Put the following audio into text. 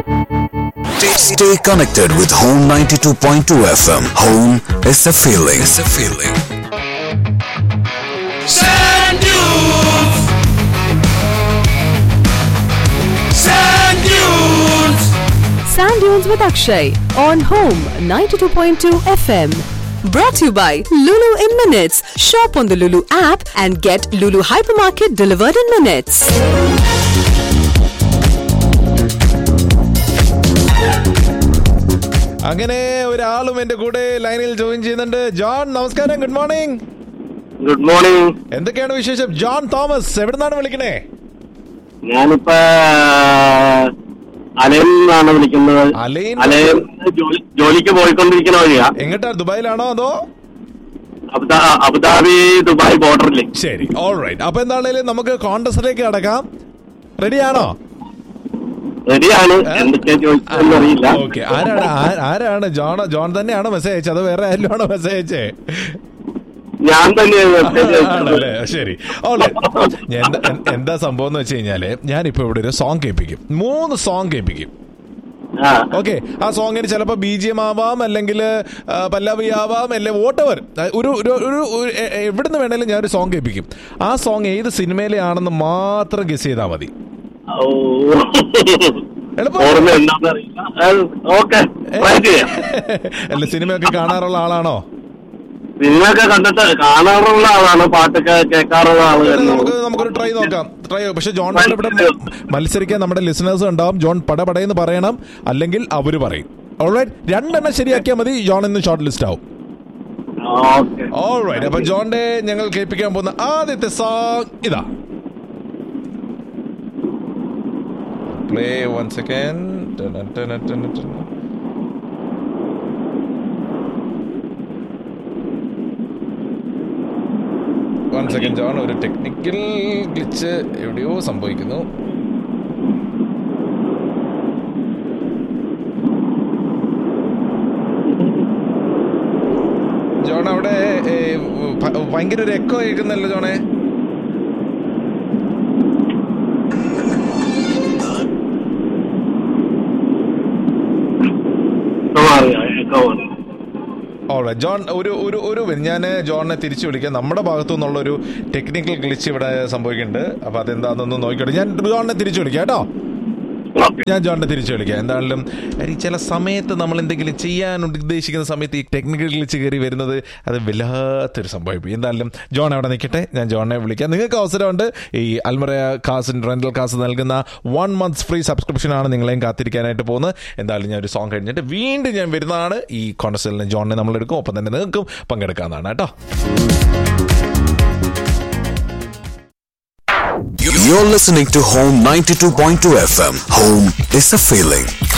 Stay, stay connected with Home 92.2 FM. Home is a feeling. It's a feeling. Sand dunes. Sand dunes. Sand Dunes with Akshay on Home 92.2 FM. Brought to you by Lulu in Minutes. Shop on the Lulu app and get Lulu Hypermarket delivered in minutes. അങ്ങനെ ഒരാളും എന്റെ കൂടെ ലൈനിൽ join ചെയ്യുന്നുണ്ട് John നമസ്കാരം good morning good morning എന്തൊക്കെയാണ് വിശേഷം John Thomas എവിടുന്നാണ് വിളിക്കണേ ഞാനിപ്പോ അലയിൽ നിന്നാണ് വിളിക്കുന്നത് അലൈൻ? അലയിൽ ജോലി- ജോലിക്ക് പോയിക്കൊണ്ടിരിക്കുന്ന വഴിയാ എങ്ങോട്ടാ ദുബായിലാണോ അതോ അബുദാ- അബുദാബി ദുബായ് ബോർഡറിൽ ശരി ഓൾ റൈറ്റ് അപ്പൊ എന്താണേലും നമുക്ക് കോൺടസ്റ്റിലേക്ക് കടക്കാം റെഡിയാണോ റെഡിയാണ് എന്തൊക്കെയാ ചോദിച്ചതെന്ന് അറിയില്ല ഓക്കെ ആരാണ് ആ- ആരാണ് ജോൺ ജോൺ തന്നെയാണോ മെസ്സേജ് അയച്ചത് അതോ വേറെ ആരെങ്കിലും ആണോ മെസ്സേജ് അയച്ചേ ഞാൻ തന്നെ message അയച്ചത്. ആണല്ലേ ശരി ഓളെ എന്താ എന്താ സംഭവം എന്ന് വെച്ച് കഴിഞ്ഞാല് ഞാനിപ്പോ ഇവിടെ ഒരു സോങ് കേൾപ്പിക്കും മൂന്ന് സോങ് കേൾപ്പിക്കും ആ ഓക്കെ ആ സോങ്ങിന് ചിലപ്പോൾ ബി ജി എം ആവാം അല്ലെങ്കിൽ പല്ലവി ആവാം അല്ലെ വോട്ടവർ ഒരു ഒരു ഒരു ഒരു- എ- എ- എവിടുന്ന് വേണേലും ഞാൻ ഒരു സോങ് കേൾപ്പിക്കും ആ സോങ് ഏത് സിനിമയിലെ ആണെന്ന് മാത്രം ഗസ് ചെയ്താൽ മതി ഓ എളുപ്പം ഓർമ്മ എന്താണെന്ന് അറിയില്ല ഓക്കെ ട്രൈ ചെയ്യാം അല്ല സിനിമയൊക്കെ കാണാറുള്ള ആളാണോ സിനിമയൊക്കെ കണ്ടിട്ട് കാണാറുള്ള ആളാണ് പാട്ടൊക്കെ കേൾക്കാറുള്ള ആള് എന്നാ തന്നെ. നമുക്ക് നമുക്കൊരു ട്രൈ നോക്കാം ട്രൈ പക്ഷെ ജോൺ പാൽ ഇവിടെ മ- മത്സരിക്കാൻ നമ്മുടെ ലിസണേഴ്സ് ഉണ്ടാവും ജോൺ പട പടയെന്ന് പറയണം അല്ലെങ്കിൽ അവര് പറയും ഓൾറൈറ്റ് രണ്ടെണ്ണം ശരിയാക്കിയാൽ മതി ജോൺ ഇന്ന് ഷോർട്ട് ലിസ്റ്റ് ആവും ഓക്കെ ഓൾറൈറ്റ് അപ്പൊ ജോണിന്റെ ഞങ്ങൾ കേൾപ്പിക്കാൻ പോകുന്ന ആദ്യത്തെ സോങ് ഇതാ play one second one second John ഒരു ടെക്നിക്കൽ ഗ്ലിച്ച് എവിടെയോ സംഭവിക്കുന്നു ജോൺ അവിടെ ഏ, ഭ- ഭയങ്കര ഒരു എക്കോ കേൾക്കുന്നല്ലോ ജോണേ അറിയാം കേൾക്കാൻ അറിയാം ഓളെ ജോൺ ഒരു ഒരു ഒരു ഞാൻ ജോണിനെ തിരിച്ചു വിളിക്കാം നമ്മുടെ ഭാഗത്തു നിന്നുള്ള ഒരു ടെക്നിക്കൽ ഗ്ലിച്ച് ഇവിടെ സംഭവിക്കുന്നുണ്ട് അപ്പൊ അതെന്താണെന്നൊന്ന് നോക്കിക്കോട്ടെ ഞാൻ ജോണിനെ തിരിച്ചു വിളിക്കാം കേട്ടോ ഓക്കെ ഞാൻ ജോണിനെ തിരിച്ചു വിളിക്കാം എന്തായാലും ഈ ചില സമയത്ത് നമ്മൾ എന്തെങ്കിലും ചെയ്യാൻ ഉദ്ദേശിക്കുന്ന സമയത്ത് ഈ ടെക്നിക്കൽ ഗ്ലിച്ച് കയറി വരുന്നത് അത് വല്ലാത്തൊരു സംഭവം എന്തായാലും ജോൺ അവിടെ നിൽക്കട്ടെ ഞാൻ ജോണിനെ വിളിക്കാം നിങ്ങൾക്ക് അവസരമുണ്ട് ഈ അൽമറ കാസിൻ റെന്റൽ കാസ് നൽകുന്ന വൺ മന്ത്സ് ഫ്രീ സബ്സ്ക്രിപ്ഷൻ ആണ് നിങ്ങളെയും കാത്തിരിക്കാനായിട്ട് പോകുന്നത് എന്തായാലും ഞാൻ ഒരു സോങ് കഴിഞ്ഞിട്ട് വീണ്ടും ഞാൻ വരുന്നതാണ് ഈ കോൺസ്റ്റലിന് ജോണിനെ നമ്മൾ എടുക്കും ഒപ്പം തന്നെ നിങ്ങൾക്കും പങ്കെടുക്കാവുന്നതാണ് കേട്ടോ You're listening to Home 92.2 FM. Home is a feeling.